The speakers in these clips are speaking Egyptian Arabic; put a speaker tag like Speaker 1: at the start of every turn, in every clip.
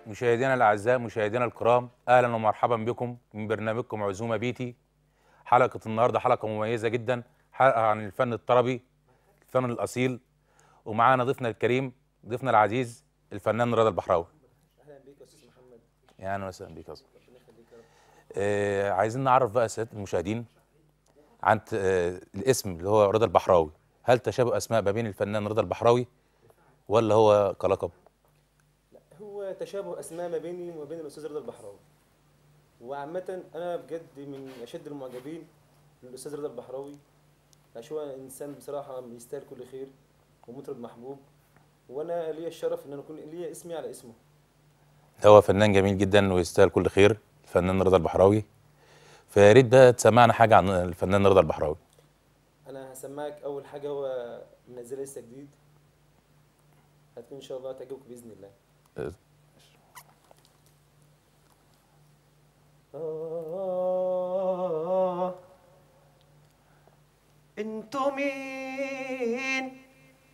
Speaker 1: مشاهدينا الاعزاء مشاهدينا الكرام اهلا ومرحبا بكم من برنامجكم عزومه بيتي حلقه النهارده حلقه مميزه جدا حلقه عن الفن الطربي الفن الاصيل ومعانا ضيفنا الكريم ضيفنا العزيز الفنان رضا البحراوي
Speaker 2: اهلا بيك يا استاذ محمد
Speaker 1: يا اهلا وسهلا بيك يا أصلاً.
Speaker 2: ربنا يخليك يا رب
Speaker 1: آه عايزين نعرف بقى سياده المشاهدين عن ت- آه الاسم اللي هو رضا البحراوي هل تشابه اسماء ما بين الفنان رضا البحراوي ولا هو كلقب
Speaker 2: هو تشابه اسماء ما بيني وما بين الاستاذ رضا البحراوي وعامة انا بجد من اشد المعجبين بالاستاذ رضا البحراوي عشان هو انسان بصراحة يستاهل كل خير ومطرب محبوب وانا ليا الشرف ان انا اكون ليا اسمي على اسمه
Speaker 1: هو فنان جميل جدا ويستاهل كل خير الفنان رضا البحراوي فيا ريت بقى تسمعنا حاجه عن الفنان رضا البحراوي
Speaker 2: انا هسمعك اول حاجة هو منزلها لسه جديد هتكون ان شاء الله تعجبك باذن الله
Speaker 1: أه.
Speaker 2: آه انتو مين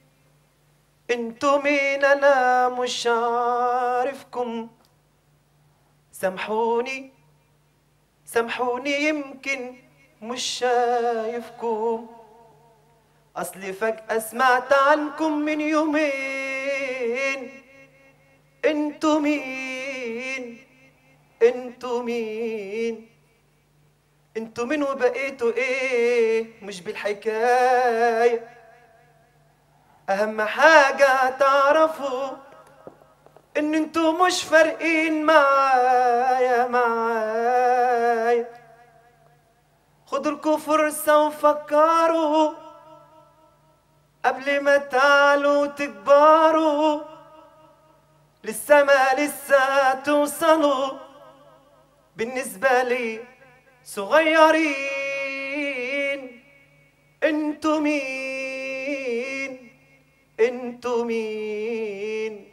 Speaker 2: انتو مين انا مش عارفكم سامحوني سامحوني يمكن مش شايفكم اصلي فجأة سمعت عنكم من يومين انتو مين انتو مين انتو مين وبقيتوا ايه مش بالحكاية اهم حاجة تعرفوا ان انتو مش فارقين معايا معايا خدوا لكم فرصة وفكروا قبل ما تعلوا تكبروا لسه ما لسه توصلوا بالنسبة لي صغيرين انتو مين انتو مين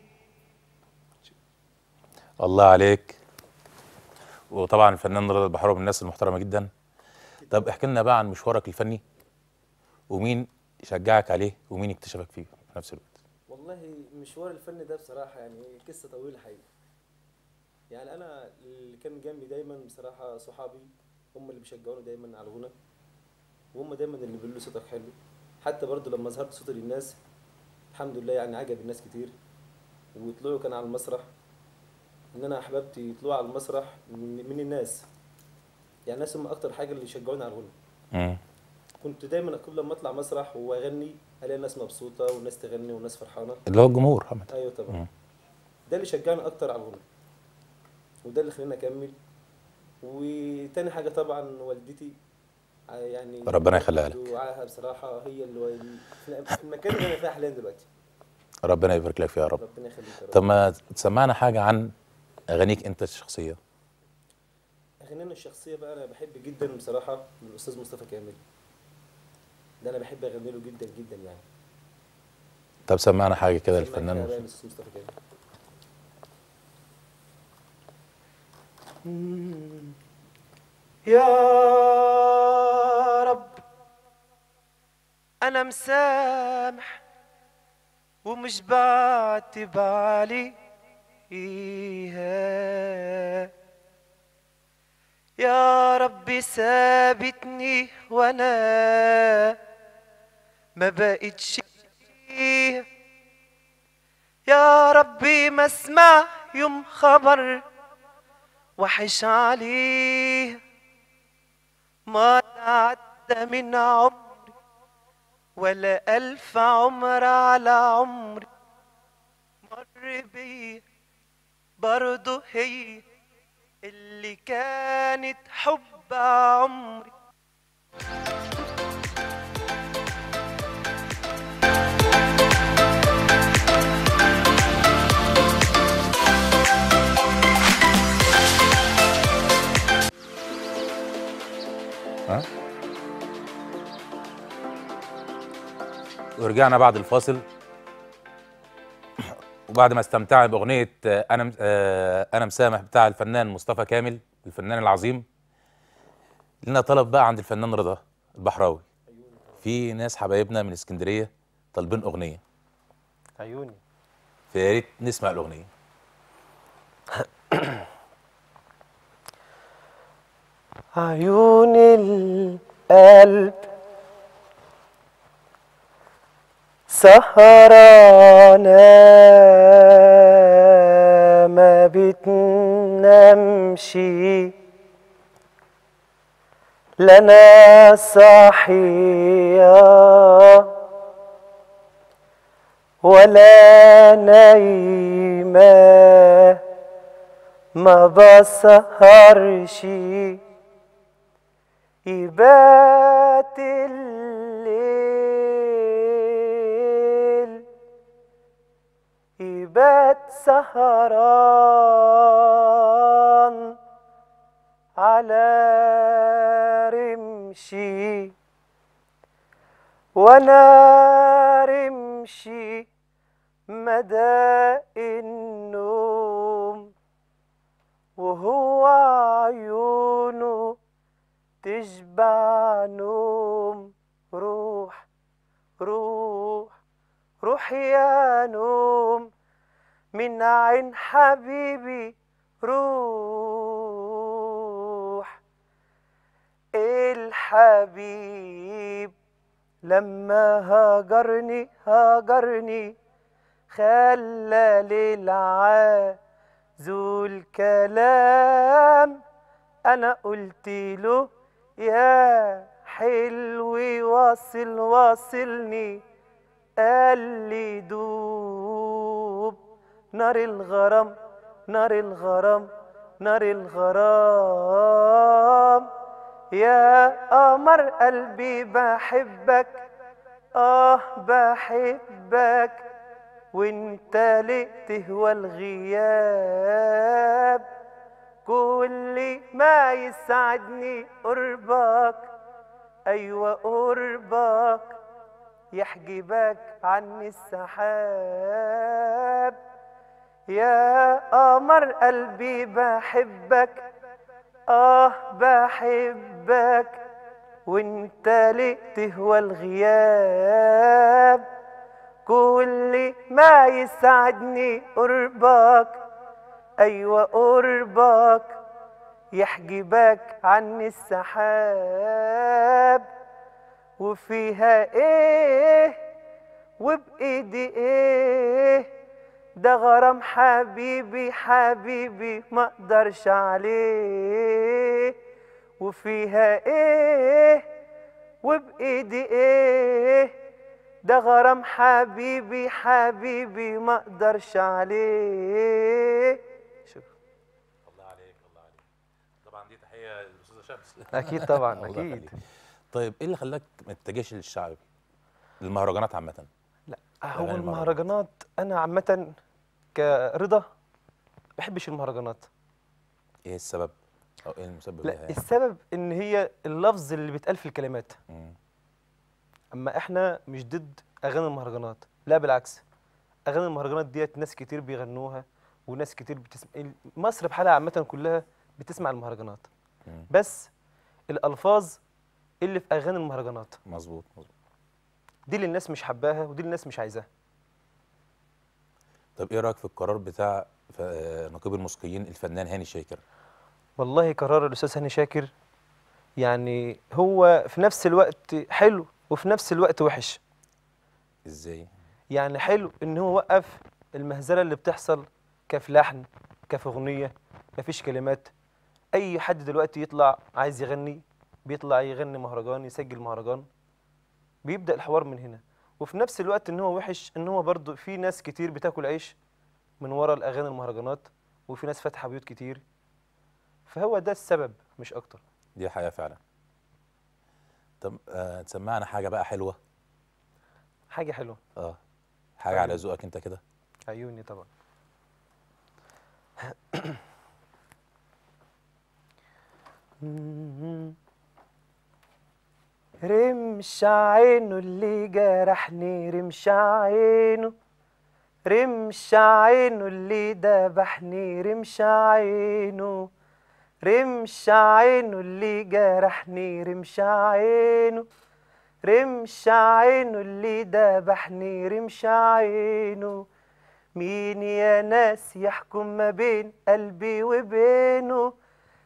Speaker 1: الله عليك وطبعا الفنان رضا البحراوي من الناس المحترمه جدا طب احكي لنا بقى عن مشوارك الفني ومين شجعك عليه ومين اكتشفك فيه في نفس الوقت
Speaker 2: والله مشوار الفن ده بصراحة يعني قصة طويلة حقيقة يعني أنا اللي كان جنبي دايما بصراحة صحابي هم اللي بيشجعوني دايما على الغنى وهم دايما اللي بيقولوا لي صوتك حلو حتى برضو لما ظهرت صوتي للناس الحمد لله يعني عجب الناس كتير وطلعوا كان على المسرح ان انا احبابتي يطلعوا على المسرح من, من الناس يعني الناس هم اكتر حاجه اللي يشجعوني على الغنى
Speaker 1: امم
Speaker 2: كنت دايما كل لما اطلع مسرح واغني الاقي الناس مبسوطه والناس تغني والناس فرحانه
Speaker 1: اللي هو الجمهور عامه
Speaker 2: ايوه طبعا
Speaker 1: مم.
Speaker 2: ده اللي شجعني اكتر على الغنى وده اللي خلاني اكمل وتاني حاجه طبعا والدتي ع- يعني
Speaker 1: ربنا يخليها لك.
Speaker 2: دعاها بصراحه هي اللي في المكان اللي انا فيه حاليا دلوقتي
Speaker 1: ربنا يبارك لك فيها يا رب
Speaker 2: ربنا يخليك يا رب
Speaker 1: طب ما تسمعنا حاجه عن اغانيك انت الشخصيه
Speaker 2: اغانينا الشخصيه بقى انا بحب جدا بصراحه من الاستاذ مصطفى كامل ده انا بحب اغني له جدا جدا يعني
Speaker 1: طب سمعنا حاجه كده
Speaker 2: سمعت
Speaker 1: للفنان
Speaker 2: حاجة بقى
Speaker 1: مصطفى.
Speaker 2: من الاستاذ مصطفى كامل يا رب انا مسامح ومش بعتب عليها يا رب ثابتني وانا ما بقتش فيها. يا ربي ما اسمع يوم خبر وحش عليه ما عدى من عمري ولا ألف عمر على عمري مر بيا برضه هي اللي كانت حب عمري
Speaker 1: ها ورجعنا بعد الفاصل وبعد ما استمتعنا باغنيه آه، انا آه، انا مسامح بتاع الفنان مصطفى كامل الفنان العظيم لنا طلب بقى عند الفنان رضا البحراوي في ناس حبايبنا من اسكندريه طالبين اغنيه
Speaker 2: عيوني
Speaker 1: فيا ريت نسمع الاغنيه
Speaker 3: عيون القلب سهرانة ما بتنامش لنا صحية ولا نايمة ما بسهرش يبات الليل يبات سهران على رمشي وانا رمشي مدى النوم وهو عيونه تشبع نوم روح روح روح يا نوم من عين حبيبي روح الحبيب لما هاجرني هاجرني خلى للعازول كلام انا قلت له يا حلو واصل واصلني قال لي دوب نار الغرام نار الغرام نار الغرام يا قمر قلبي بحبك اه بحبك وانت ليه تهوى الغياب كل ما يسعدني قربك ايوه قربك يحجبك عني السحاب يا قمر قلبي بحبك اه بحبك وانت ليه تهوى الغياب كل ما يسعدني قربك ايوه قربك يحجبك عني السحاب وفيها ايه وبايدي ايه ده غرام حبيبي حبيبي ما اقدرش عليه وفيها ايه وبايدي ايه ده غرام حبيبي حبيبي ما اقدرش عليه شكرا
Speaker 1: الله عليك الله عليك طبعا دي تحيه للاستاذه شمس
Speaker 3: اكيد طبعا
Speaker 1: الله
Speaker 3: اكيد
Speaker 1: يخليك. طيب ايه اللي خلاك ما تتجهش للشعبي للمهرجانات عامه
Speaker 3: لا
Speaker 1: أغاني
Speaker 3: هو
Speaker 1: المهرجانات.
Speaker 3: المهرجانات انا عامه كرضا ما بحبش المهرجانات
Speaker 1: ايه السبب او ايه المسبب
Speaker 3: لا
Speaker 1: لها يعني؟
Speaker 3: السبب ان هي اللفظ اللي بيتقال في الكلمات
Speaker 1: مم.
Speaker 3: اما احنا مش ضد اغاني المهرجانات لا بالعكس اغاني المهرجانات ديت ناس كتير بيغنوها وناس كتير بتسمع مصر بحالها عامه كلها بتسمع المهرجانات
Speaker 1: مم.
Speaker 3: بس الالفاظ اللي في اغاني المهرجانات
Speaker 1: مظبوط مظبوط
Speaker 3: دي اللي الناس مش حباها ودي اللي الناس مش عايزاها
Speaker 1: طب ايه رايك في القرار بتاع ف- آه، نقيب الموسيقيين الفنان هاني شاكر
Speaker 3: والله قرار الاستاذ هاني شاكر يعني هو في نفس الوقت حلو وفي نفس الوقت وحش
Speaker 1: ازاي
Speaker 3: يعني حلو ان هو وقف المهزله اللي بتحصل كفي لحن كفي اغنيه مفيش كلمات اي حد دلوقتي يطلع عايز يغني بيطلع يغني مهرجان يسجل مهرجان بيبدا الحوار من هنا وفي نفس الوقت ان هو وحش ان هو برضه في ناس كتير بتاكل عيش من ورا الاغاني المهرجانات وفي ناس فاتحه بيوت كتير فهو ده السبب مش اكتر
Speaker 1: دي حقيقه فعلا طب آه تسمعنا حاجه بقى حلوه
Speaker 3: حاجه حلوه
Speaker 1: اه حاجه على ذوقك انت كده
Speaker 3: عيوني طبعا رمش عينه اللي جرحني رمش عينه رمش عينه اللي ذبحني رمش عينه رمش عينه اللي جرحني رمش عينه رمش عينه اللي ذبحني رمش عينه مين يا ناس يحكم ما بين قلبي وبينه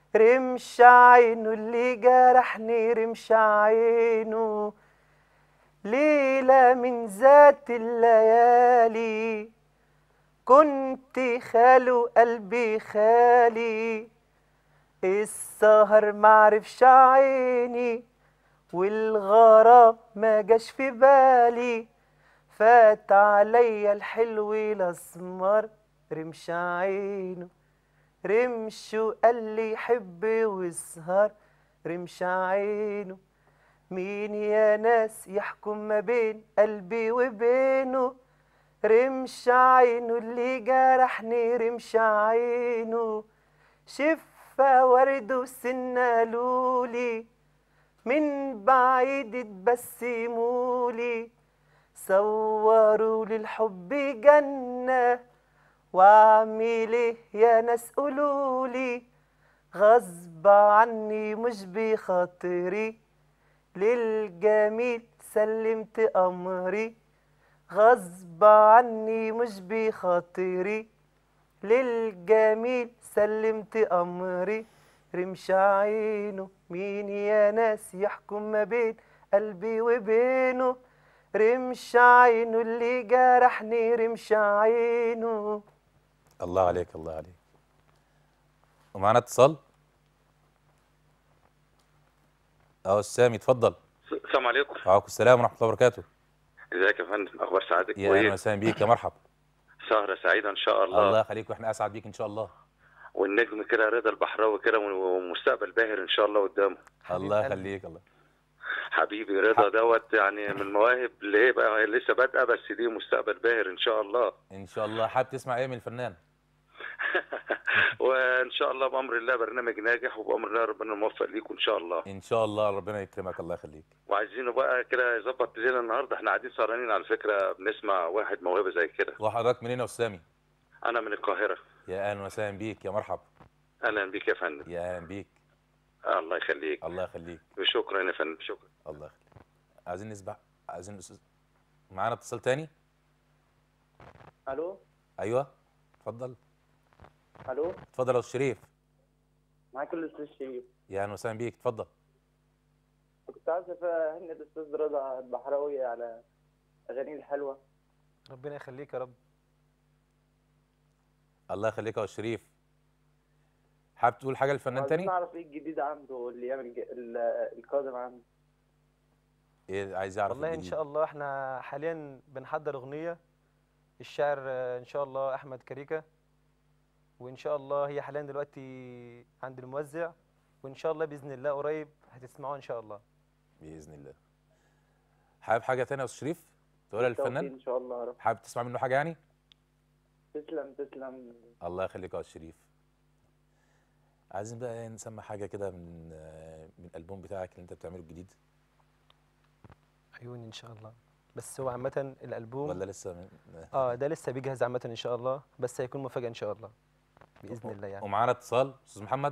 Speaker 3: رمش عينه اللي جرحني رمش عينه ليلة من ذات الليالي كنت خاله قلبي خالي السهر معرفش عيني والغرام ما جاش في بالي فات عليا الحلو الاسمر رمش عينه رمشه قال لي حب واسهر رمش عينه مين يا ناس يحكم ما بين قلبي وبينه رمش عينه اللي جرحني رمش عينه شفا ورد وسنة لولي من بعيد اتبسمولي صوروا للحب جنة واعمل ايه يا ناس قولولي غصب عني مش بخاطري للجميل سلمت امري غصب عني مش بخاطري للجميل سلمت امري رمش عينه مين يا ناس يحكم ما بين قلبي وبينه رمش عينه اللي جرحني رمش عينه
Speaker 1: الله عليك الله عليك ومعانا اتصال اه سامي اتفضل
Speaker 4: السلام عليكم
Speaker 1: وعليكم السلام ورحمه الله وبركاته
Speaker 4: ازيك يا فندم اخبار سعادتك
Speaker 1: يا اهلا
Speaker 4: كويس
Speaker 1: وسهلا بيك يا مرحب
Speaker 4: سهره سعيده ان شاء الله,
Speaker 1: الله يخليك واحنا اسعد بيك ان شاء الله
Speaker 4: والنجم كده رضا البحراوي كده ومستقبل باهر ان شاء الله قدامه
Speaker 1: الله
Speaker 3: قلبي.
Speaker 1: يخليك الله
Speaker 4: حبيبي رضا دوت يعني من المواهب اللي هي بقى لسه بادئه بس دي مستقبل باهر ان شاء الله
Speaker 1: ان شاء الله حابب تسمع ايه من الفنان
Speaker 4: وان شاء الله بامر الله برنامج ناجح وبامر الله ربنا موفق ليكم ان شاء الله
Speaker 1: ان شاء الله ربنا يكرمك الله يخليك
Speaker 4: وعايزينه بقى كده يظبط لنا النهارده احنا قاعدين سهرانين على فكره بنسمع واحد موهبه زي كده
Speaker 1: وحضرتك منين يا استاذ سامي
Speaker 4: انا من القاهره
Speaker 1: يا اهلا وسهلا بيك يا مرحب
Speaker 4: اهلا بيك يا فندم
Speaker 1: يا اهلا بيك
Speaker 4: الله يخليك
Speaker 1: الله يخليك
Speaker 4: شكرا يا فندم شكرا
Speaker 1: الله يخليك عايزين نسبح عايزين أستاذ- معانا اتصال تاني
Speaker 5: الو
Speaker 1: ايوه اتفضل
Speaker 5: الو
Speaker 1: اتفضل يا استاذ شريف
Speaker 5: معاك الاستاذ شريف
Speaker 1: يا اهلا وسهلا بيك اتفضل
Speaker 5: كنت عايز اهني الاستاذ رضا البحراوي على اغانيه الحلوه
Speaker 3: ربنا يخليك يا رب
Speaker 1: الله يخليك يا استاذ شريف حابب تقول حاجه للفنان
Speaker 5: عايزين
Speaker 1: تاني
Speaker 5: نعرف ايه الجديد عنده الايام الج... ال- القادم عنده
Speaker 1: ايه عايز يعرف
Speaker 3: والله ان
Speaker 1: الجديد؟
Speaker 3: شاء الله احنا حاليا بنحضر اغنيه الشاعر آه، ان شاء الله احمد كريكه وان شاء الله هي حاليا دلوقتي عند الموزع وان شاء الله باذن الله قريب هتسمعوها ان شاء الله
Speaker 1: باذن الله حابب حاجه تانية يا استاذ شريف تقولها
Speaker 5: بالتوفيق
Speaker 1: للفنان
Speaker 5: ان شاء الله يا رب
Speaker 1: حابب تسمع منه حاجه يعني
Speaker 5: تسلم تسلم
Speaker 1: الله يخليك يا استاذ شريف عايزين بقى نسمع حاجه كده من آه، من الالبوم بتاعك اللي انت بتعمله الجديد
Speaker 3: عيوني ان شاء الله بس هو عامه الالبوم
Speaker 1: ولا لسه من...
Speaker 3: اه ده لسه بيجهز عامه ان شاء الله بس هيكون مفاجاه ان شاء الله باذن الله يعني
Speaker 1: ومعانا اتصال استاذ محمد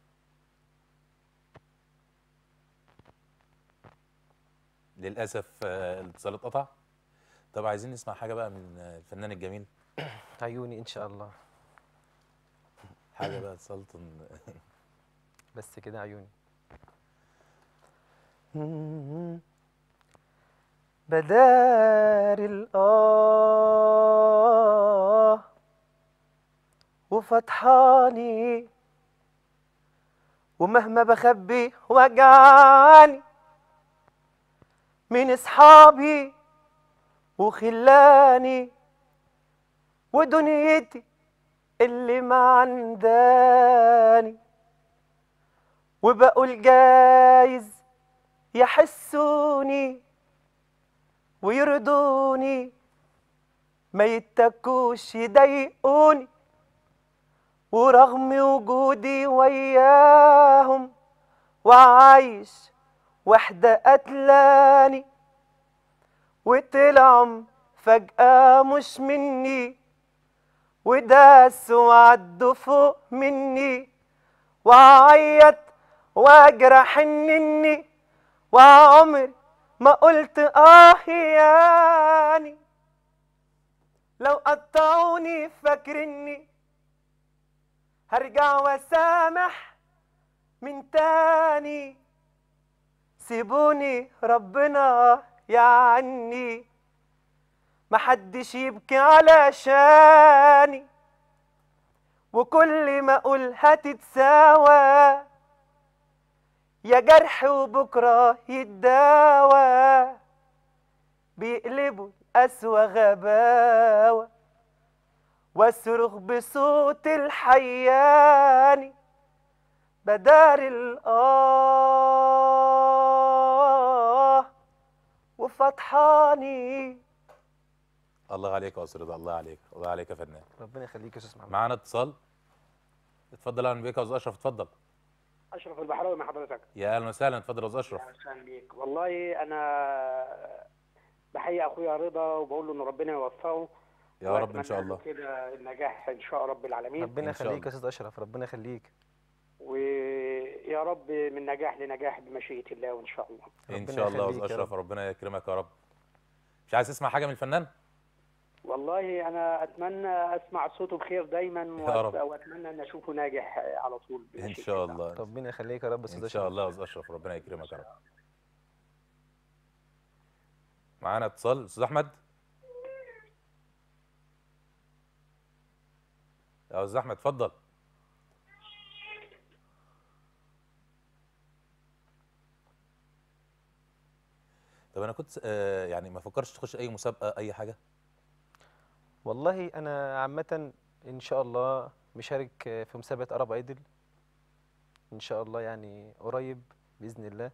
Speaker 1: للاسف آه، الاتصال اتقطع طب عايزين نسمع حاجه بقى من آه، الفنان الجميل
Speaker 3: عيوني ان شاء الله
Speaker 1: حاجه بقى سلطن
Speaker 3: بس كده عيوني بدار الآه وفتحاني ومهما بخبي وجعاني من اصحابي وخلاني ودنيتي اللي ما عنداني وبقول جايز يحسوني ويرضوني ما يتكوش يضايقوني ورغم وجودي وياهم وعايش وحدة قتلاني وطلعوا فجأة مش مني وداسوا وعدوا فوق مني وعيط واجرح اني وعمري ما قلت اه يعني لو قطعوني فاكرني هرجع واسامح من تاني سيبوني ربنا يعني محدش يبكي علشاني وكل ما اقول هتتساوى يا جرح وبكره يتداوى بيقلبوا أسوأ غباوة واصرخ بصوت الحياني بدار الآه وفطحاني
Speaker 1: الله عليك يا استاذ رضا الله عليك الله عليك يا فنان
Speaker 3: ربنا يخليك يا استاذ محمد
Speaker 1: معانا اتصال اتفضل اهلا بيك يا استاذ اشرف اتفضل
Speaker 6: اشرف البحراوي مع حضرتك
Speaker 1: يا اهلا وسهلا اتفضل يا استاذ اشرف
Speaker 6: اهلا بيك والله انا بحيي اخويا رضا وبقول له ان ربنا يوفقه
Speaker 1: يا رب ان شاء
Speaker 6: وأتمنى له
Speaker 1: الله
Speaker 6: كده النجاح ان شاء رب العالمين
Speaker 3: ربنا
Speaker 1: إن شاء
Speaker 3: يخليك يا
Speaker 1: الله.
Speaker 3: استاذ اشرف ربنا يخليك
Speaker 6: ويا رب من نجاح لنجاح بمشيئه الله وان شاء الله
Speaker 1: ان
Speaker 3: ربنا
Speaker 1: شاء الله يا
Speaker 3: يخليك
Speaker 1: استاذ
Speaker 3: يا
Speaker 1: اشرف
Speaker 3: رب.
Speaker 1: ربنا يكرمك يا رب مش عايز تسمع حاجه من الفنان
Speaker 6: والله انا اتمنى اسمع صوته بخير دايما
Speaker 1: يا رب.
Speaker 6: وأت- واتمنى ان اشوفه ناجح على طول
Speaker 1: ان
Speaker 6: بمشيئة
Speaker 1: شاء
Speaker 6: الله.
Speaker 1: الله
Speaker 3: ربنا يخليك يا رب يا استاذ
Speaker 1: ان شاء
Speaker 3: اشرف
Speaker 1: الله يا استاذ اشرف ربنا يكرمك يا رب معانا اتصال استاذ احمد يا استاذ احمد اتفضل طب انا كنت آه يعني ما فكرتش تخش اي مسابقه اي حاجه
Speaker 3: والله انا عامه ان شاء الله مشارك في مسابقه ارب ايدل ان شاء الله يعني قريب باذن الله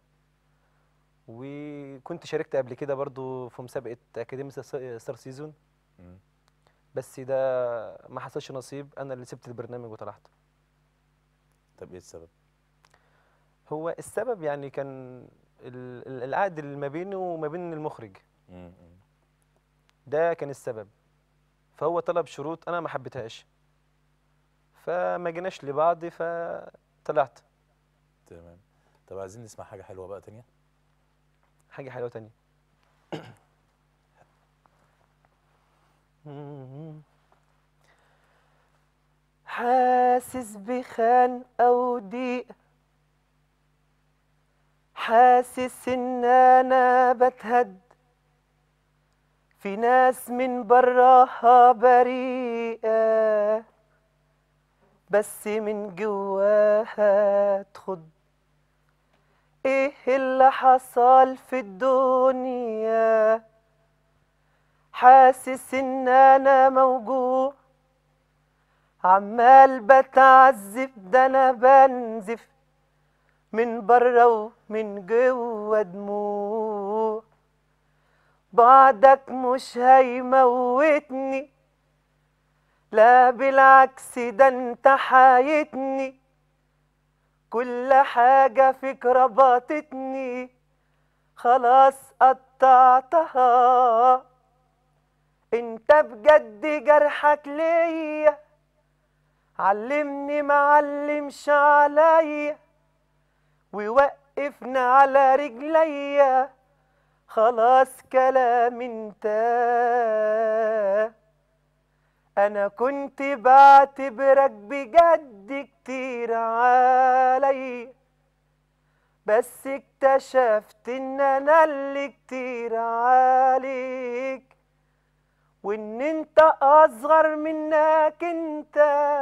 Speaker 3: وكنت شاركت قبل كده برضو في مسابقه اكاديميه ستار سيزون
Speaker 1: مم.
Speaker 3: بس ده ما حصلش نصيب انا اللي سبت البرنامج وطلعت
Speaker 1: طب ايه السبب
Speaker 3: هو السبب يعني كان ال- ال- العقد اللي ما بينه وما بين المخرج
Speaker 1: مم. مم.
Speaker 3: ده كان السبب فهو طلب شروط انا ما حبيتهاش فما جيناش لبعض فطلعت
Speaker 1: تمام طب عايزين نسمع حاجه حلوه بقى تانية
Speaker 3: حاجه حلوه تانية حاسس بخان او ضيق حاسس ان انا بتهد في ناس من براها بريئة بس من جواها تخض ايه اللي حصل في الدنيا حاسس ان انا موجوع عمال بتعذب ده انا بنزف من بره ومن جوه دموع بعدك مش هيموتني لا بالعكس ده انت حايتني كل حاجة فيك ربطتني خلاص قطعتها انت بجد جرحك ليا علمني معلمش عليا ووقفنا على رجليا خلاص كلام انتهى انا كنت بعتبرك بجد كتير علي بس اكتشفت ان انا اللي كتير عليك وان انت اصغر منك انت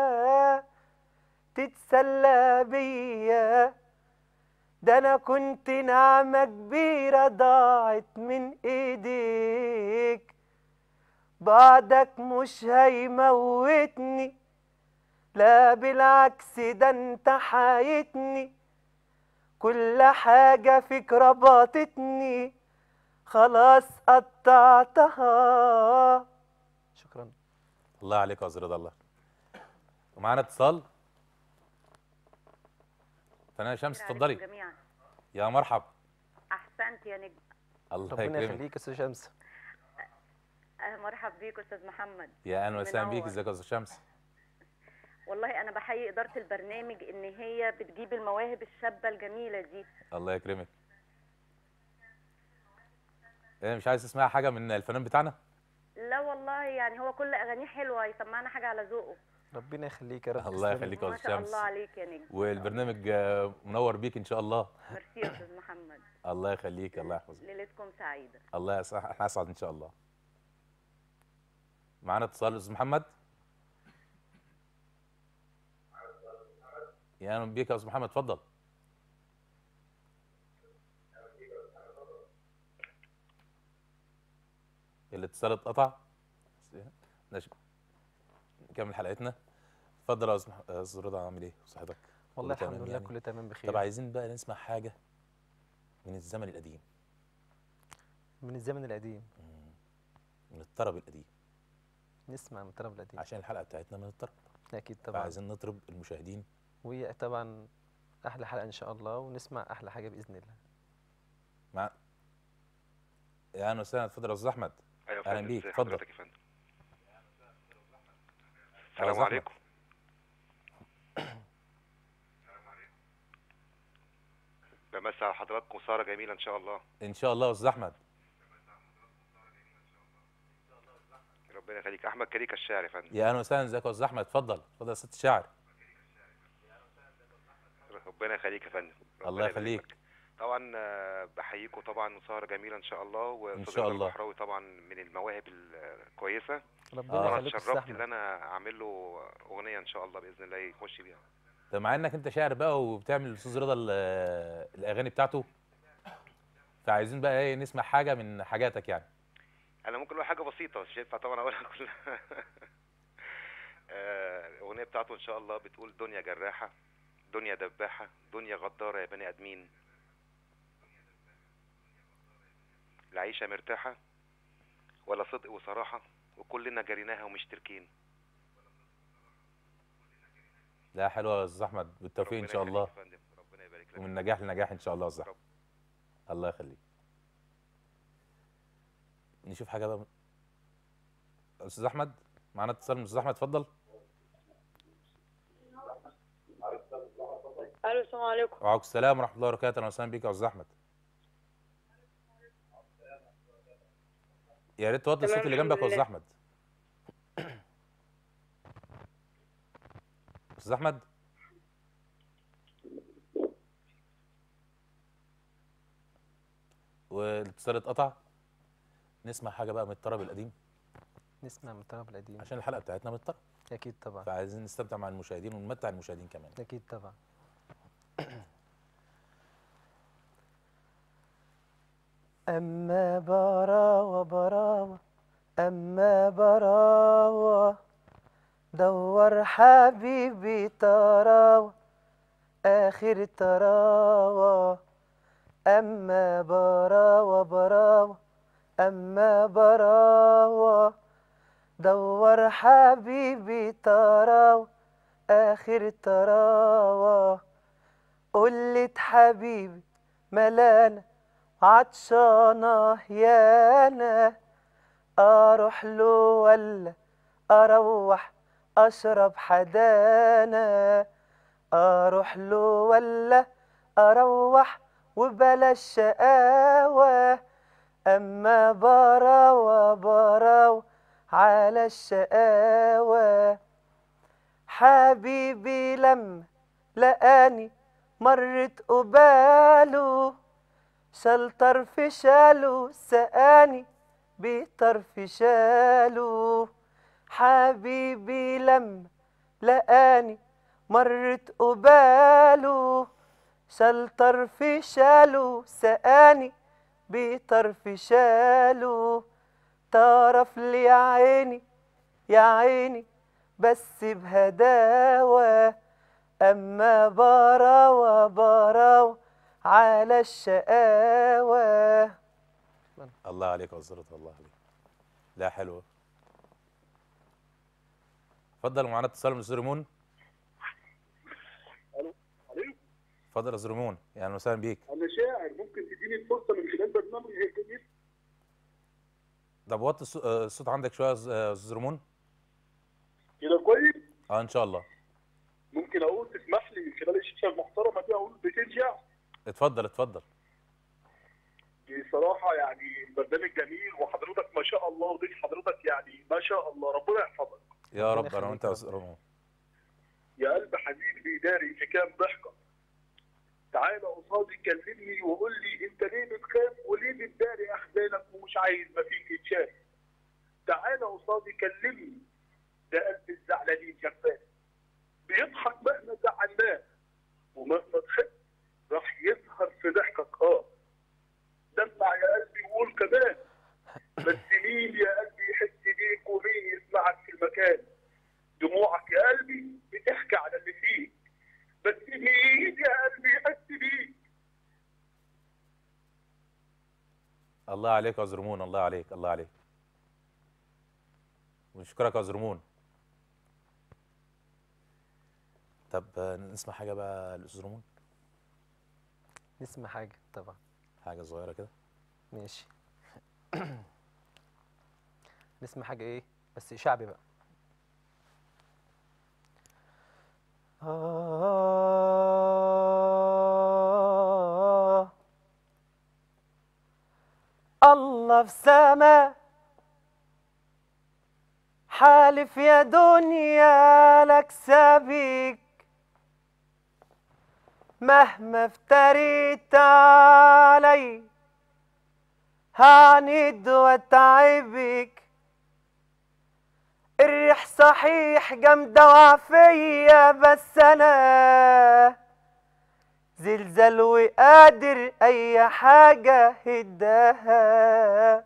Speaker 3: تتسلى بيا ده انا كنت نعمة كبيرة ضاعت من ايديك بعدك مش هيموتني لا بالعكس ده انت حايتني كل حاجة فيك ربطتني خلاص قطعتها شكرا
Speaker 1: الله عليك يا استاذ رضا الله ومعانا اتصال فنانة شمس اتفضلي
Speaker 7: عليكم جميعا
Speaker 1: يا مرحب
Speaker 7: احسنت يا نجم
Speaker 1: الله
Speaker 3: ربنا
Speaker 1: يكرمك
Speaker 3: يخليك يا استاذ شمس
Speaker 7: أه، مرحب بيك استاذ محمد
Speaker 1: يا اهلا وسهلا بيك
Speaker 7: منور.
Speaker 1: ازيك يا استاذ شمس
Speaker 7: والله انا بحيي اداره البرنامج ان هي بتجيب المواهب الشابه الجميله دي
Speaker 1: الله يكرمك ايه مش عايز تسمع حاجه من الفنان بتاعنا
Speaker 7: لا والله يعني هو كل اغانيه حلوه يسمعنا حاجه على ذوقه
Speaker 3: ربنا يخليك يا رب
Speaker 1: الله
Speaker 3: تسلمي.
Speaker 1: يخليك يا
Speaker 7: ما
Speaker 1: استاذ
Speaker 7: شاء
Speaker 1: شمس
Speaker 7: الله عليك يا نجم
Speaker 1: والبرنامج آه، منور بيك ان شاء الله
Speaker 7: ميرسي يا استاذ محمد
Speaker 1: الله يخليك الله يحفظك
Speaker 7: ليلتكم سعيده
Speaker 1: الله يسعد احنا اسعد ان شاء الله معانا اتصال استاذ محمد يا اهلا بيك يا استاذ محمد اتفضل الاتصال اتقطع نش- نكمل حلقتنا اتفضل يا استاذ مح- يا استاذ رضا عامل ايه صحتك
Speaker 3: والله
Speaker 1: كله
Speaker 3: الحمد
Speaker 1: تمام
Speaker 3: لله
Speaker 1: يعني؟
Speaker 3: كله تمام بخير
Speaker 1: طب عايزين بقى نسمع حاجه من الزمن القديم
Speaker 3: من الزمن القديم
Speaker 1: من الطرب القديم
Speaker 3: نسمع من الطرب القديم
Speaker 1: عشان الحلقه بتاعتنا من الطرب
Speaker 3: اكيد طبعا
Speaker 1: فعايزين نطرب المشاهدين
Speaker 3: وهي طبعا احلى حلقه ان شاء الله ونسمع احلى حاجه باذن الله
Speaker 1: مع يا اهلا وسهلا اتفضل يا استاذ احمد
Speaker 8: ايوه يا
Speaker 1: أهلا
Speaker 8: فندم
Speaker 1: بيك،
Speaker 8: ازي
Speaker 1: اتفضل.
Speaker 8: حضرتك يا فندم
Speaker 1: أهلا
Speaker 8: السلام
Speaker 1: وسهلا.
Speaker 8: عليكم بمسي على حضراتكم سهرة جميلة إن شاء الله
Speaker 1: ان شاء الله يا استاذ احمد
Speaker 8: ربنا يخليك أحمد كريكة الشاعر يا فندم
Speaker 1: يا اهلا وسهلا ازيك يا استاذ احمد اتفضل اتفضل يا ست الشاعر
Speaker 8: ربنا يخليك يا فندم ربنا
Speaker 1: الله يخليك.
Speaker 8: يبارك. طبعا آه، بحييكم طبعا وسهرة جميلة إن شاء الله وأستاذ
Speaker 1: شاء
Speaker 8: رضا
Speaker 1: الله.
Speaker 8: البحراوي طبعا من المواهب الكويسة
Speaker 3: ربنا
Speaker 1: آه.
Speaker 8: أنا
Speaker 3: يخليك يا أستاذ
Speaker 8: اتشرفت إن
Speaker 3: احمد
Speaker 8: أنا أعمل له أغنية إن شاء الله بإذن الله يخش بيها
Speaker 1: طب مع انك انت شاعر بقى وبتعمل الاستاذ رضا ال- الاغاني بتاعته فعايزين بقى ايه نسمع حاجه من حاجاتك يعني
Speaker 8: انا ممكن اقول حاجه بسيطه مش هينفع طبعا اقولها كلها آه، الاغنيه بتاعته ان شاء الله بتقول دنيا جراحه دنيا دباحه دنيا غداره يا بني ادمين العيشه مرتاحه ولا صدق وصراحه وكلنا جريناها ومشتركين
Speaker 1: لا حلوه يا استاذ احمد بالتوفيق ان
Speaker 8: ربنا
Speaker 1: شاء
Speaker 8: يخليك
Speaker 1: الله
Speaker 8: يا فندم، ربنا يبارك لك
Speaker 1: ومن نجاح لنجاح ان شاء الله يا استاذ احمد الله يخليك نشوف حاجه بقى استاذ احمد معانا اتصال من استاذ احمد اتفضل
Speaker 9: الو السلام عليكم
Speaker 1: وعليكم السلام ورحمه الله وبركاته اهلا وسهلا بيك يا استاذ احمد يا ريت توطي
Speaker 9: تمام،
Speaker 1: الصوت اللي
Speaker 9: الحمد
Speaker 1: جنبك يا استاذ
Speaker 9: لله.
Speaker 1: احمد استاذ احمد والاتصال اتقطع نسمع حاجه بقى من الطرب القديم
Speaker 3: نسمع من الطرب القديم
Speaker 1: عشان الحلقه بتاعتنا من الطرب
Speaker 3: اكيد طبعا
Speaker 1: فعايزين نستمتع مع المشاهدين ونمتع المشاهدين كمان
Speaker 3: اكيد طبعا أما براوة براوة أما براوة دور حبيبي تراوة آخر تراوة أما براوة براوة أما براوة دور حبيبي تراوة آخر تراوة قلت حبيبي ملانة عطشانة يانا أروح له ولا أروح أشرب حدانا أروح له ولا أروح وبلاش شقاوة أما براوة براوة على الشقاوة حبيبي لما لقاني مرت قباله شال طرف شاله سقاني بطرف شاله حبيبي لما لقاني مرت قباله شال طرف شاله سقاني بطرف شاله طرف لي يا عيني يا عيني بس بهداوة أما براوة براوة على الشقاوة
Speaker 1: الله عليك يا استاذ رضا الله عليك لا حلوه اتفضل معانا اتصال من استاذ ريمون
Speaker 10: الو
Speaker 1: اتفضل يا استاذ ريمون يا اهلا وسهلا بيك
Speaker 10: انا شاعر ممكن تديني الفرصه من خلال برنامج الجميل
Speaker 1: طب وطي الصو- آه، الصوت عندك شويه يا أستاذ- آه، استاذ ريمون
Speaker 10: كده كويس
Speaker 1: اه ان شاء الله
Speaker 10: ممكن اقول تسمح لي من خلال الشاشه المحترمه دي اقول بيتين شعر
Speaker 1: اتفضل اتفضل
Speaker 10: بصراحه يعني البرنامج جميل وحضرتك ما شاء الله وضيف حضرتك يعني ما شاء الله ربنا يحفظك
Speaker 1: يا
Speaker 3: ربنا
Speaker 1: رب انا
Speaker 3: يخليك
Speaker 1: وانت
Speaker 3: يا
Speaker 1: يا
Speaker 3: رب.
Speaker 1: استاذ ريمون
Speaker 10: داري في كام ضحكه تعالى قصادي كلمني وقول لي انت ليه بتخاف وليه بتداري احزانك ومش عايز ما فيك يتشاف تعالى قصادي كلمني ده قلب الزعلانين شفاف بيضحك مهما زعلناه ومهما ضحك راح يظهر في ضحكك اه دمع يا قلبي وقول كمان بس مين يا قلبي يحس بيك ومين يسمعك في المكان دموعك يا قلبي بتحكي على اللي فيك بس مين يا قلبي يحس بيك
Speaker 1: الله عليك يا زرمون الله عليك الله عليك ونشكرك يا زرمون طب آه، نسمع حاجه بقى للاستاذ زرمون
Speaker 3: نسمع حاجة طبعا
Speaker 1: حاجه صغيره كده
Speaker 3: ماشي نسمع حاجة ايه بس شعبي بقى آه الله في سما حالف يا دنيا لك سابك مهما افتريت علي هعند واتعبك الريح صحيح جامدة وعافية بس أنا زلزال وقادر أي حاجة هداها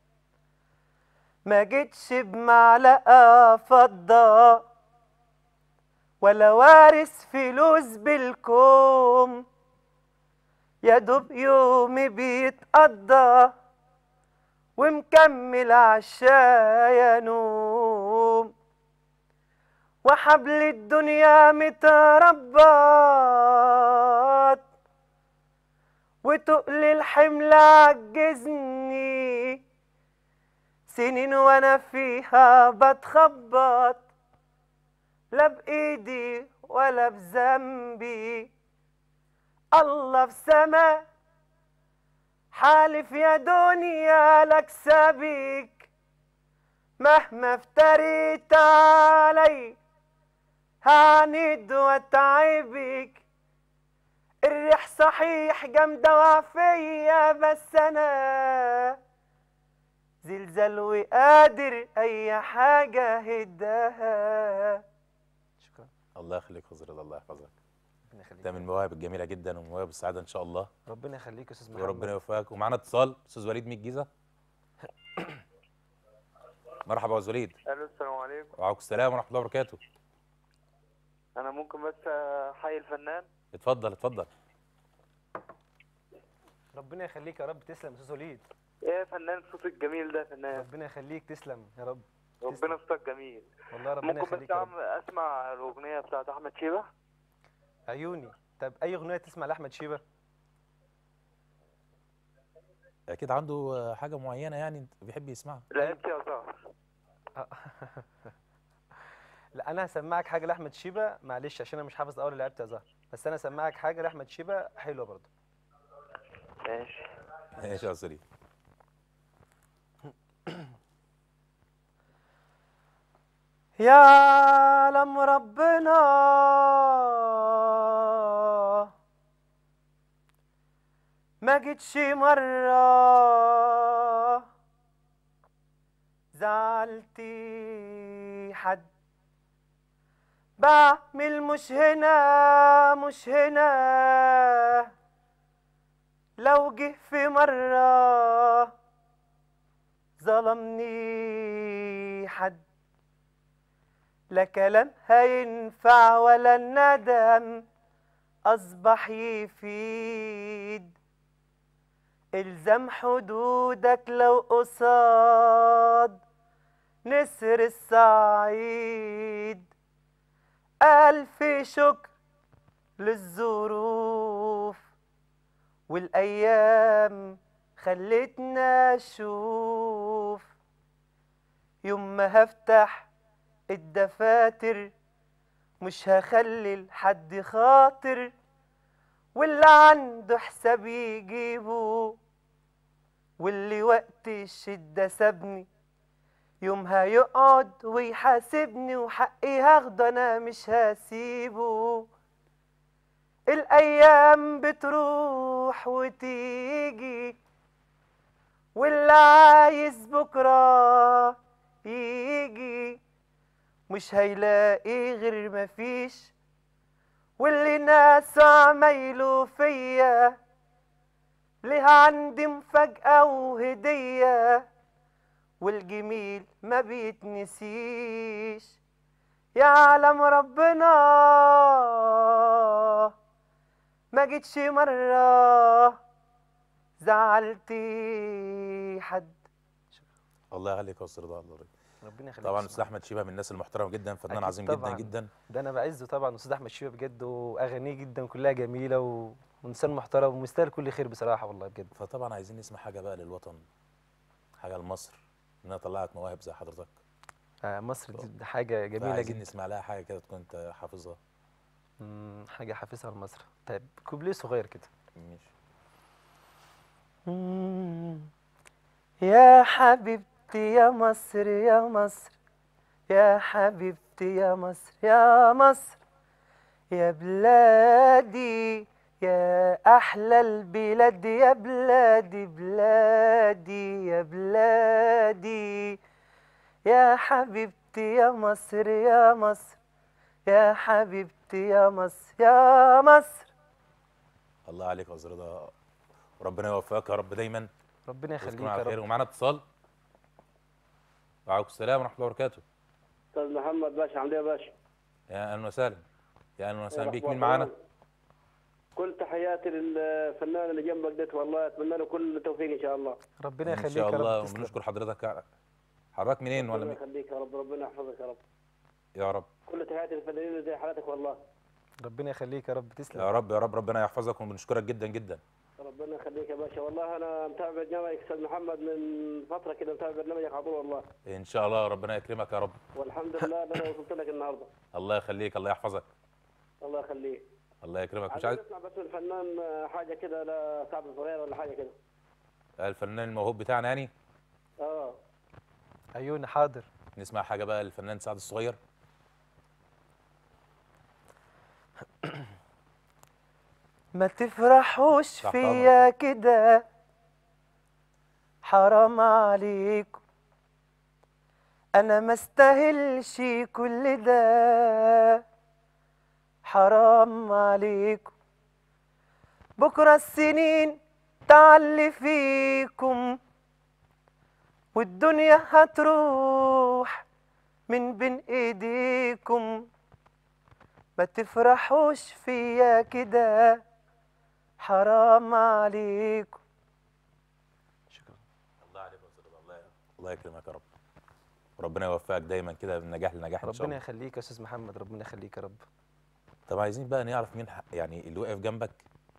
Speaker 3: ما جيتش بمعلقة فضة ولا وارث فلوس بالكوم يا دوب يومي بيتقضى ومكمل عشايا نوم وحبل الدنيا متربط وتقل الحمل عجزني سنين وانا فيها بتخبط لا بايدي ولا بذنبي الله في سما حالف يا دنيا لك سابك مهما افتريت علي هعند واتعبك الريح صحيح جامدة وعافية بس أنا زلزال وقادر أي حاجة هداها شكرا
Speaker 1: الله يخليك يا زرد الله يحفظك
Speaker 3: ربنا يخليك
Speaker 1: ده من المواهب الجميله جدا ومواهب السعاده ان شاء الله
Speaker 3: ربنا يخليك يا أستاذ محمد
Speaker 1: وربنا يوفقك ومعانا اتصال استاذ وليد من الجيزه مرحبا يا استاذ وليد
Speaker 5: الو السلام عليكم
Speaker 1: وعليكم السلام ورحمه الله وبركاته
Speaker 5: انا ممكن بس احيي الفنان
Speaker 1: اتفضل اتفضل
Speaker 3: ربنا يخليك يا رب تسلم يا أستاذ وليد
Speaker 5: ايه يا فنان صوتك الجميل ده يا فنان
Speaker 3: ربنا يخليك تسلم يا رب
Speaker 5: ربنا صوتك جميل
Speaker 3: والله ربنا
Speaker 5: ممكن
Speaker 3: يخليك
Speaker 5: بس
Speaker 3: يا رب
Speaker 5: أعم- اسمع الاغنيه بتاعت احمد شيبه
Speaker 3: عيوني طب أي أغنية تسمع لأحمد شيبة؟
Speaker 1: اكيد عنده آه، حاجه معينه يعني بيحب يسمعها
Speaker 5: لعبت يا زهر
Speaker 3: لا انا هسمعك حاجه لاحمد شيبه معلش عشان انا مش حافظ اول لعبت يا زهر بس انا هسمعك حاجه لاحمد شيبه حلوه برضه
Speaker 5: ماشي
Speaker 1: ماشي يا استاذ وليد
Speaker 3: يعلم ربنا ما جيتش مرة زعلتي حد بعمل مش هنا مش هنا لو جه في مرة ظلمني حد لا كلام هينفع ولا الندم أصبح يفيد الزم حدودك لو قصاد نسر الصعيد ألف شكر للظروف والأيام خلتنا أشوف يوم ما هفتح الدفاتر مش هخلي لحد خاطر واللي عنده حساب يجيبه واللي وقت الشدة سابني يومها يقعد ويحاسبني وحقي هاخده انا مش هسيبه الأيام بتروح وتيجي واللي عايز بكرة يجي مش هيلاقي غير مفيش واللي ناس عمايله فيا ليها عندي مفاجأة وهدية والجميل ما بيتنسيش يعلم ربنا ما جيتش مرة زعلت حد
Speaker 1: الله يخليك يا استاذ رضا الله يرضى.
Speaker 3: ربنا يخليك
Speaker 1: طبعا
Speaker 3: يا
Speaker 1: استاذ احمد شيبه من الناس المحترمه جدا فنان
Speaker 3: أكيد
Speaker 1: عظيم جدا
Speaker 3: طبعاً.
Speaker 1: جدا
Speaker 3: ده انا بعزه طبعا استاذ احمد شيبه بجد واغانيه جدا كلها جميله و... وانسان محترم ومستاهل كل خير بصراحه والله بجد
Speaker 1: فطبعا عايزين نسمع حاجه بقى للوطن حاجه لمصر انها طلعت مواهب زي حضرتك
Speaker 3: آه مصر دي ده حاجه جميله
Speaker 1: عايزين
Speaker 3: جدا
Speaker 1: نسمع لها حاجه كده تكون انت حافظها
Speaker 3: مم، حاجه حافظها لمصر طيب كوبليه صغير كده
Speaker 1: ماشي
Speaker 3: مم. يا حبيبتي يا مصر يا مصر يا حبيبتي يا مصر يا مصر يا بلادي يا أحلى البلاد يا بلادي بلادي يا بلادي يا حبيبتي يا مصر يا مصر يا حبيبتي يا مصر يا مصر
Speaker 1: الله عليك يا استاذ رضا وربنا يوفقك يا رب دايما
Speaker 3: ربنا يخليك
Speaker 1: وتكون
Speaker 3: يا
Speaker 1: على خير
Speaker 3: رب
Speaker 1: ومعانا اتصال وعليكم السلام ورحمه الله وبركاته
Speaker 5: استاذ محمد باشا عامل ايه يا باشا؟
Speaker 1: يا اهلا وسهلا يا اهلا وسهلا بيك
Speaker 5: أخبار
Speaker 1: مين معانا
Speaker 5: تمام؟ كل تحياتي للفنان اللي جنبك ده والله اتمنى له كل التوفيق ان شاء الله
Speaker 3: ربنا
Speaker 1: ان
Speaker 3: يخليك
Speaker 1: شاء
Speaker 3: يا
Speaker 1: الله
Speaker 3: رب تسلم
Speaker 1: وبنشكر حضرتك حضرتك منين ولا
Speaker 5: ربنا
Speaker 1: مين
Speaker 5: يخليك يا رب ربنا يحفظك يا رب
Speaker 1: يا رب
Speaker 5: كل تحياتي للفنانين اللي زي حالتك والله
Speaker 3: ربنا يخليك يا رب تسلم
Speaker 1: يا رب يا رب ربنا يحفظك وبنشكرك جدا جدا
Speaker 5: ربنا يخليك يا باشا والله انا متابع برنامجك استاذ محمد من فتره كده متابع برنامجك على طول والله
Speaker 1: ان شاء الله ربنا يكرمك يا رب
Speaker 5: والحمد لله ان انا وصلت لك النهارده
Speaker 1: الله يخليك الله يحفظك
Speaker 5: الله يخليك
Speaker 1: الله يكرمك مش
Speaker 5: عايزين
Speaker 1: عايز
Speaker 5: نسمع بس من الفنان آه، حاجه كده لسعد الصغير ولا حاجه كده
Speaker 1: الفنان الموهوب بتاعنا يعني
Speaker 5: اه
Speaker 3: عيوني حاضر
Speaker 1: نسمع حاجه بقى للفنان سعد الصغير
Speaker 3: ما تفرحوش
Speaker 1: تحت
Speaker 3: فيا كده حرام عليكم انا ما استاهلش كل ده حرام عليكم بكره السنين تعلي فيكم والدنيا هتروح من بين ايديكم ما تفرحوش فيا كده حرام عليكم شكرا
Speaker 1: الله عليك يا استاذ رضا، الله الله يكرمك يا رب وربنا يوفقك دايما كده من نجاح لنجاح ان شاء
Speaker 3: ربنا
Speaker 1: الله
Speaker 3: يخليك يا استاذ محمد ربنا يخليك يا رب
Speaker 1: طب عايزين بقى نعرف مين ح- يعني اللي وقف جنبك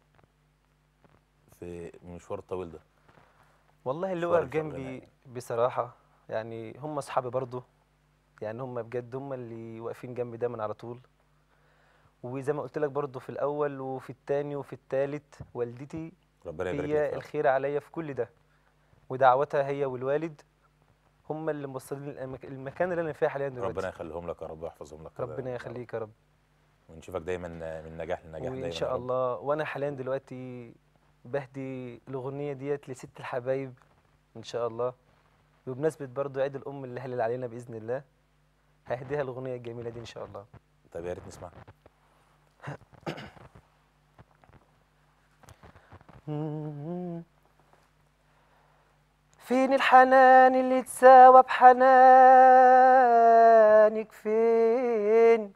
Speaker 1: في المشوار الطويل ده
Speaker 3: والله اللي
Speaker 1: مشوار
Speaker 3: وقف
Speaker 1: الشغل
Speaker 3: جنبي
Speaker 1: يعني.
Speaker 3: بصراحة يعني هم أصحابي برضو يعني هم بجد هم اللي واقفين جنبي دايما على طول وزي ما قلت لك برضو في الأول وفي التاني وفي التالت والدتي
Speaker 1: ربنا يبارك لك
Speaker 3: هي
Speaker 1: يا رب.
Speaker 3: الخير عليا في كل ده ودعوتها هي والوالد هم اللي موصلين المك... المكان اللي أنا فيه حاليا دلوقتي
Speaker 1: ربنا يخليهم لك يا رب ويحفظهم لك كده
Speaker 3: ربنا
Speaker 1: يا رب.
Speaker 3: يخليك يا رب
Speaker 1: ونشوفك دايما من نجاح لنجاح دايما
Speaker 3: وإن
Speaker 1: يا
Speaker 3: شاء
Speaker 1: رب.
Speaker 3: الله وأنا حاليا دلوقتي بهدي الأغنية ديت لست الحبايب إن شاء الله وبمناسبة برضو عيد الأم اللي هلل علينا بإذن الله ههديها الأغنية الجميلة دي إن شاء الله
Speaker 1: طب يا ريت نسمع
Speaker 3: فين الحنان اللي تساوى بحنانك فين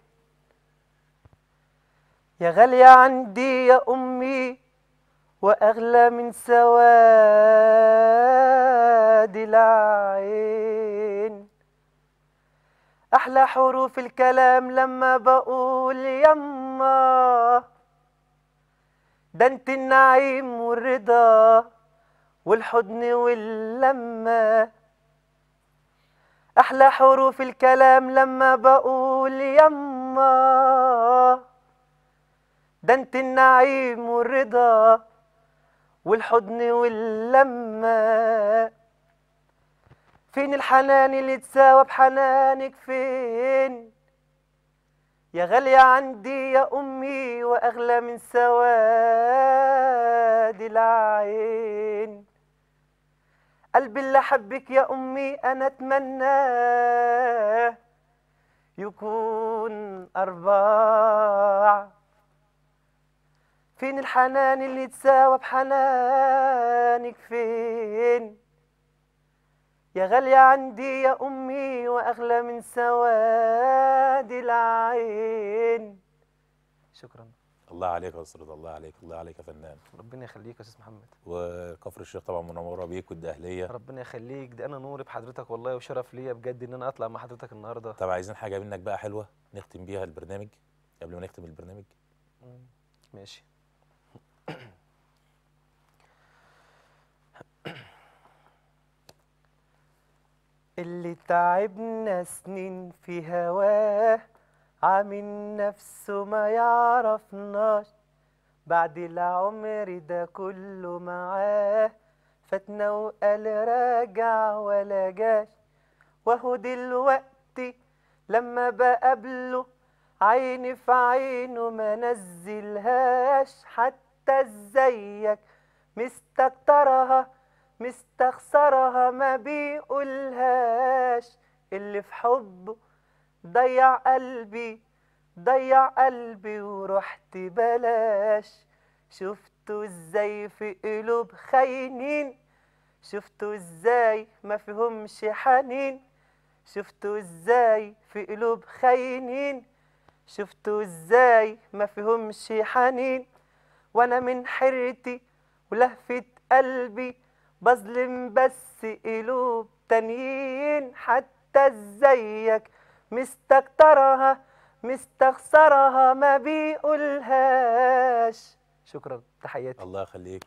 Speaker 3: يا غالية عندي يا أمي وأغلى من سواد العين أحلى حروف الكلام لما بقول يما ده انت النعيم والرضا والحضن واللمة أحلى حروف الكلام لما بقول يما ده انت النعيم والرضا والحضن واللمة فين الحنان اللي تساوى بحنانك فين يا غالية عندي يا أمي وأغلى من سواد العين قلبي اللي حبك يا أمي أنا أتمناه يكون أرباع فين الحنان اللي يتساوى بحنانك فين يا غالية عندي يا أمي وأغلى من سواد العين شكرا
Speaker 1: الله عليك يا استاذ رضا الله عليك الله عليك يا فنان
Speaker 3: ربنا يخليك يا أستاذ محمد
Speaker 1: وكفر الشيخ طبعا منوره بيك والدهليه
Speaker 3: ربنا يخليك ده أنا نوري بحضرتك والله وشرف ليا بجد إن أنا أطلع مع حضرتك النهاردة
Speaker 1: طب عايزين حاجه منك بقى حلوه نختم بيها البرنامج قبل ما نختم البرنامج
Speaker 3: ماشي اللي تعبنا سنين في هواه عامل نفسه ما يعرفناش بعد العمر ده كله معاه فاتنا وقال راجع ولا جاش وهو دلوقتي لما بقابله عيني في عينه ما نزلهاش حتى ازيك مستكترها مستخسرها ما بيقولهاش اللي في حبه ضيع قلبي ضيع قلبي ورحت بلاش شفتوا ازاي في قلوب خاينين شفتوا ازاي ما فيهمش حنين شفتوا ازاي في قلوب خاينين شفتوا ازاي ما فيهمش حنين وانا من حيرتي ولهفة قلبي بظلم بس قلوب تانيين حتى ازيك مستكترها مستخسرها ما بيقولهاش شكرا تحياتي
Speaker 1: الله يخليك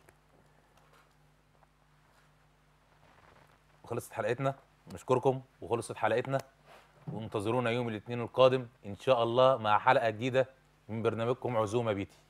Speaker 1: وخلصت حلقتنا نشكركم وخلصت حلقتنا وانتظرونا يوم الاثنين القادم ان شاء الله مع حلقه جديده من برنامجكم عزومه بيتي